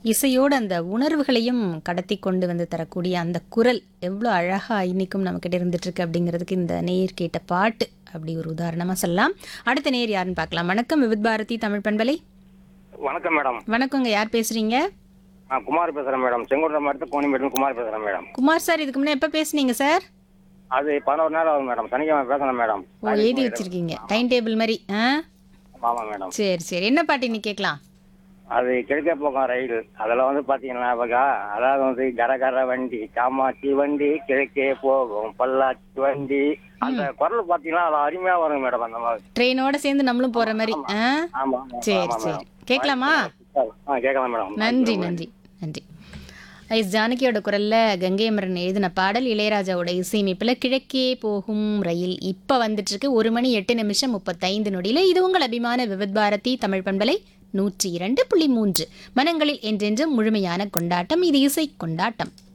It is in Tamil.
இசையோடு அந்த உணர்வுகளையும் கடத்தி கொண்டு வந்து தரக்கூடிய அந்த குரல் எவ்வளோ அழகா இன்னைக்கும் நம்மக்கிட்ட இருந்துட்டு இருக்கு அப்படிங்கிறதுக்கு இந்த நேயர் கேட்ட பாட்டு அப்படி ஒரு உதாரணமாக சொல்லலாம் அடுத்த நேயர் யாருன்னு பார்க்கலாம் வணக்கம் விவித் பாரதி தமிழ் பண்பலை வணக்கம் மேடம் வணக்கங்க யார் பேசுறீங்க நான் குமார் பேசுறேன் மேடம் செங்கோட்டை மாவட்டத்து கோணிமேடு குமார் பேசுறேன் மேடம் குமார் சார் இதுக்கு முன்னே எப்போ பேசுனீங்க சார் அது பதினோரு நேரம் ஆகும் மேடம் சனிக்கிழமை பேசணும் மேடம் ஓ எழுதி வச்சிருக்கீங்க டைம் டேபிள் மாதிரி ஆ ஆமா மேடம் சரி சரி என்ன பாட்டு இன்னைக்கு கேட்கலாம் அது கிழக்கே போகும் ரயில் அதில் வந்து பார்த்தீங்கன்னா பகா அதாவது வந்து கரகர வண்டி காமாட்சி வண்டி கிழக்கே போகும் பல்லாச்சி வண்டி அந்த குரல் பார்த்தீங்கன்னா அது அருமையாக வரும் மேடம் அந்த மாதிரி ட்ரெயினோட சேர்ந்து நம்மளும் போற மாதிரி ஆ ஆமா ஆமா, சரி ஆமா சரி மேடம் கேட்கலாமா ஆ கேட்கலாம் மேடம் நன்றி நன்றி நன்றி எஸ் ஜானகியோட குரல்ல கங்கை அமரன் எழுதின பாடல் இளையராஜாவோட இசையமைப்புல கிழக்கே போகும் ரயில் இப்ப வந்துட்டு இருக்கு ஒரு மணி எட்டு நிமிஷம் முப்பத்தைந்து நொடியில இது உங்கள் அபிமான விவித் பாரதி தமிழ் பண்பலை நூற்றி இரண்டு புள்ளி மூன்று மனங்களில் என்றென்றும் முழுமையான கொண்டாட்டம் இது இசை கொண்டாட்டம்